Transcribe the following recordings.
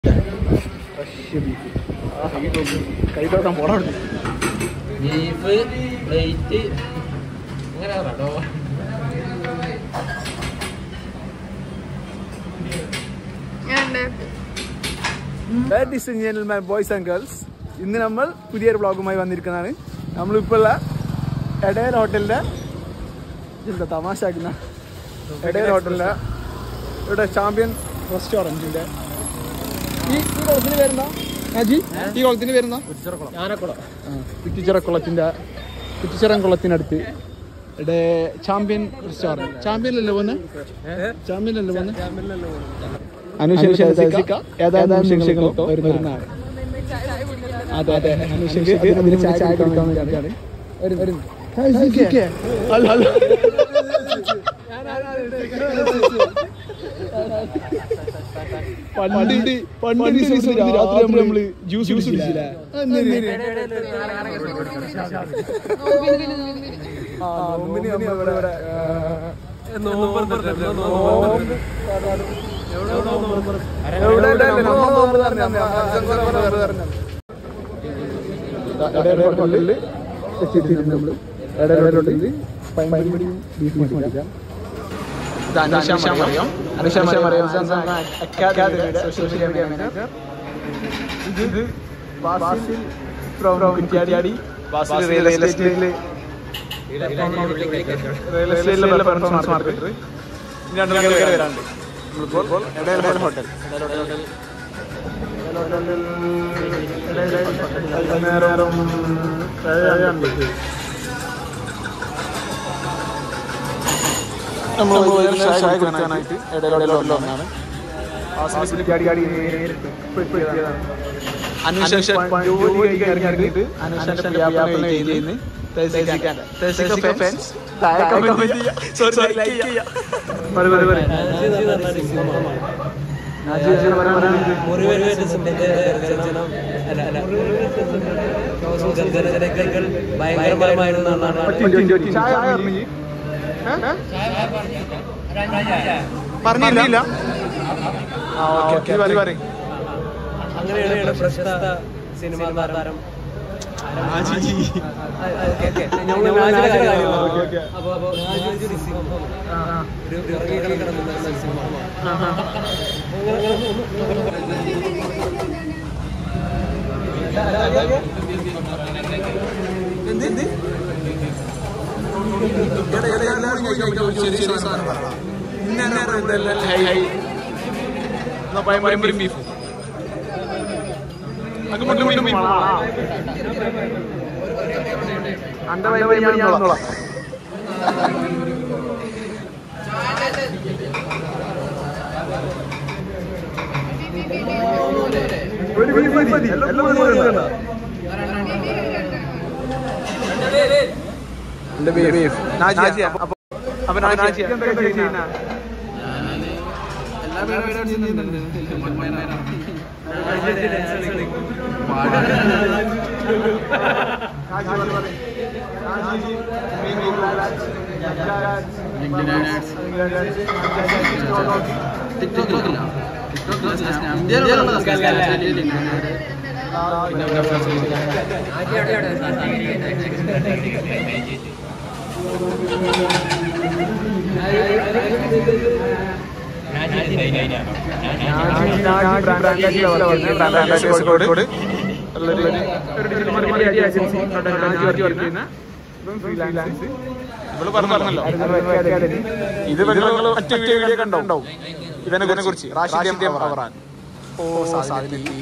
കൈ തോക്കാൻ പോണോ beef plate അങ്ങനെ കേട്ടോ ladies and gentleman boys and girls ഇന്ന് നമ്മൾ പുതിയൊരു ബ്ലോഗുമായി വന്നിരിക്കുന്നതാണ് നമ്മളിപ്പോൾ ഉള്ള എടയൽ ഹോട്ടലിൻ്റെ എന്താ തമാശ ആക്കുന്ന എടയൽ ഹോട്ടലിൻ്റെ ഇവിടെ ചാമ്പ്യൻ റെസ്റ്റോറൻറ്റിൻ്റെ ഈ ഈ കുളത്തിന് വരുന്ന ആജി ഈ കുളത്തിന് വരുന്ന ഞാനക്കുളം കുറ്റിച്ചിറ കുളത്തിൻ്റെ കുറ്റിച്ചിറം കുളത്തിനടുത്ത് ഇവിടെ ചാമ്പ്യൻ റെസ്റ്റോറൻറ്റ് ചാമ്പ്യനല്ലേ പോന്നെ ചാമ്പ്യനല്ലേ പോന്നെ അനുശേഷ ഏതാനും നിമിഷങ്ങളൊക്കെ വരുന്നതാണ് അതെ അതെ അനുശേഷ അതിന് ചായ കുടിക്കാൻ വേണ്ടിയാണ് വരുന്നത്. ഹായ് സിക്കെ. അല്ല, അല്ല. പണ്ട് പണ്ട് ഒരു ദിവസം രാത്രി നമ്മള് നമ്മള് ജ്യൂസ് കുടിച്ചില്ല ആ നോമ്പിന് നമ്മളിവിടെ നോമ്പ് എവിടെ എവിടെ നമ്മൾ നോമ്പ് തുറന്നു. അച്ഛൻ കൂടെ വെറുതെ പറഞ്ഞു. ഇടയിലെ ഹോട്ടലില് എത്തിയിട്ടുണ്ട് നമ്മള്. ഇടയിലെ ഹോട്ടലില് പൈമ്പടിയും ബീഫ് മേടിക്കാം. ഇത് അനുഷ മറിയം. അനുഷ മറിയം സംസ്ഥാന അക്കാദമിയുടെ സോഷ്യൽ മീഡിയ മാനേജർ. ഇത് ബാസിൽ ഫ്രോം കുറ്റ്യാടി. ബാസിൽ റിയൽ എസ്റ്റേറ്റില് റിയൽ എസ്റ്റേറ്റിലെ പെർഫോമൻസ് മാർക്കറ്റർ ഇനി രണ്ട് ആൾക്കാർ വരാനുണ്ട് നമ്മളിപ്പോൾ ഇടയിലെ ഹോട്ടൽ വൈകുന്നേരം നമ്മൾ ചായ കുടിക്കാനായിട്ട് ഇടയിലെ ഹോട്ടലാണ് അനുശേഷം ജോലി കഴിഞ്ഞിട്ട് അനുശേഷം വ്യാപനം ചെയ്യുന്നു ഫാൻസ് സോറി സോറി ലൈക്ക് ചെയ്യാം പറ പറ പറ പറഞ്ഞില്ല അങ്ങനെയാണ് പ്രശസ്ത സിനിമാ താരം ബീഫ് അങ്ങോട്ടും വീണ്ടും ബീഫ് അന്റെ വൈബ് ഞാൻ നോളാം ഒരു ബീഫ് മതി എല്ലാം മതി എന്റെ ബീഫ് നാജിയ അപ്പൊ അപ്പൊ നാജിയ എന്തൊക്കെ ചെയ്യുന്ന കോഴിക്കോട് പറഞ്ഞല്ലോ ഇത് ഒറ്റ വീഡിയോ കണ്ടോ ഇവനെ കുറിച്ച് റാഷിദ് അവറാൻ ഓ സാധിനെത്തി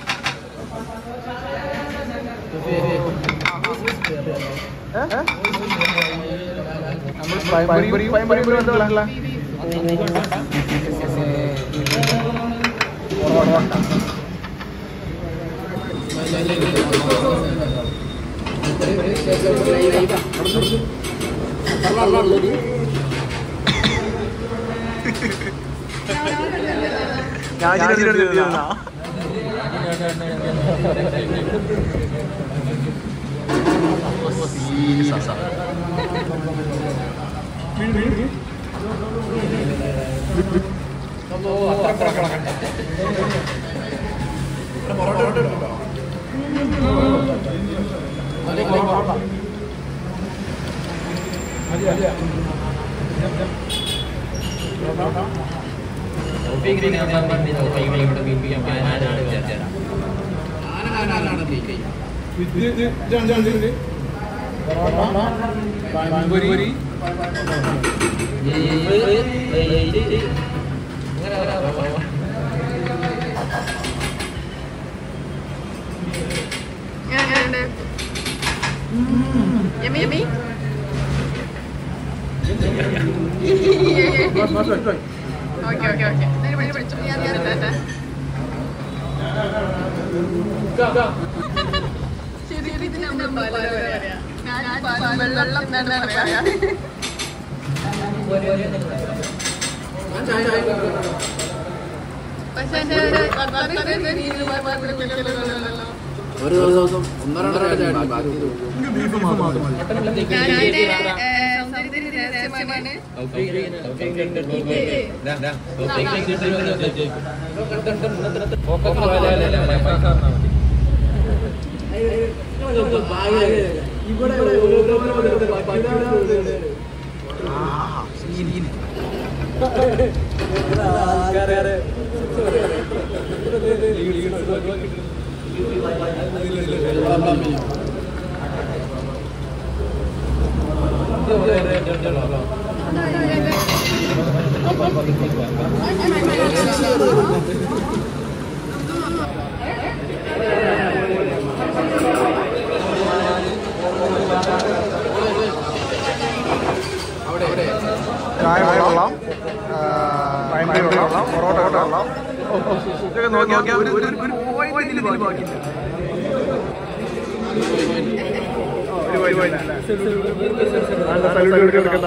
നമ്മൾ പയമ്പരി പയമ്പരി എന്തുള്ള ഞാൻ Yummy, yummy. Okay okay okay നേരെ പഠിച്ചു പഠിച്ചു ഞാൻ ഞാൻ ഇതാട്ടെ. ശരി ശരി ഇതിന് നമ്മൾ പാലര പറയാ ഞാൻ പാലും വെള്ളം തന്നെ പറയാ പക്ഷേ എൻ്റെ വർത്തമാനം നീര് മാത്രം കുടിക്കലുള്ളൂ ഒരു ദിവസം ഒന്നോ രണ്ടോ ചാടി ബാക്കി സൗന്ദര്യത്തിന്റെ രഹസ്യമാണ് ചായ വെള്ളം പഴംപൊരി വെള്ളം പൊറോട്ട വെള്ളം ഇതൊക്കെ നോക്കി നോക്കിയാൽ ഒരു ഒരു ഒരു point ഇതില് ബാക്കിയില്ല ഒരു point ഇല്ല. നല്ല salute കൊടുക്കണ്ട.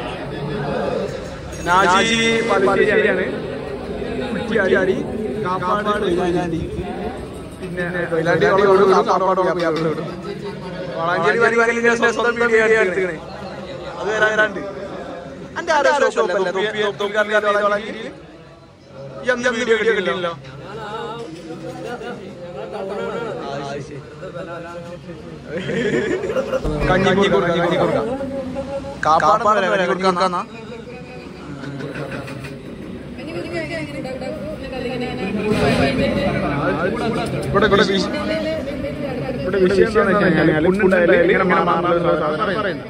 നാജി പല്ലിശ്ശേരിയാണ് കുറ്റിയാടി കാപ്പാട് കൊയിലാണ്ടി പിന്നെ കൊയിലാണ്ടി അവിടെ വിടും കാപ്പാട് അവിടെ വിടും വളാഞ്ചേരി വരികയാണെങ്കിൽ ഇങ്ങനെ സ്വന്തം വീഡിയോ എടുത്തിക്കണേ അത് വരാൻ വരാണ്ട് അന്റെ ആരോ ഷോപ്പല്ലേ തൊപ്പിക്കാരൻ്റെ വളാഞ്ചേരിയിൽ ഈ അന്ന് വീഡിയോ കിട്ടിയില്ലല്ലോ കഞ്ഞി കൊടുക്കാം കഞ്ഞി കൊടുക്കാം കാപ്പാട് വരെ കഞ്ഞി കൊടുക്കാന്നാ ഇവിടെ ഇവിടെ വിഷ- ഇവിടെ വിഷയം എന്താണെന്ന് വെച്ച് കഴിഞ്ഞാൽ പുണ്ണുണ്ടായാലും ഇങ്ങനെ മാറാനുള്ള സാധനം പറയുന്നത്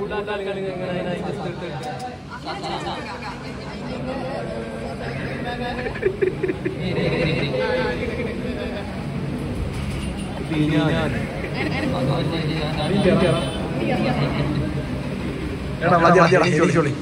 എടാ മതി മതി നീ ചോളി ചോളി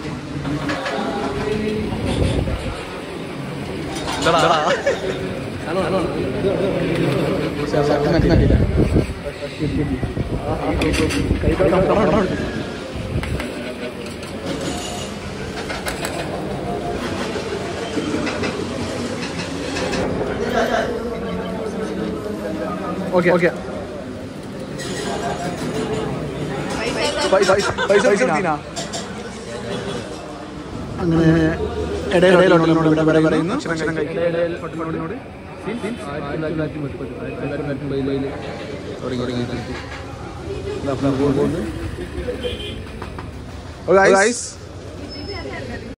ഓക്കെ ഓക്കെ പൈസ പൈസ പൈസ അങ്ങനെ ഇടയിലോട്ടിനോട് ഇവിടെ വരെ പറയുന്നു ഭക്ഷണം കഴിക്കും ഹോട്ടലിനോട് ഗൈസ്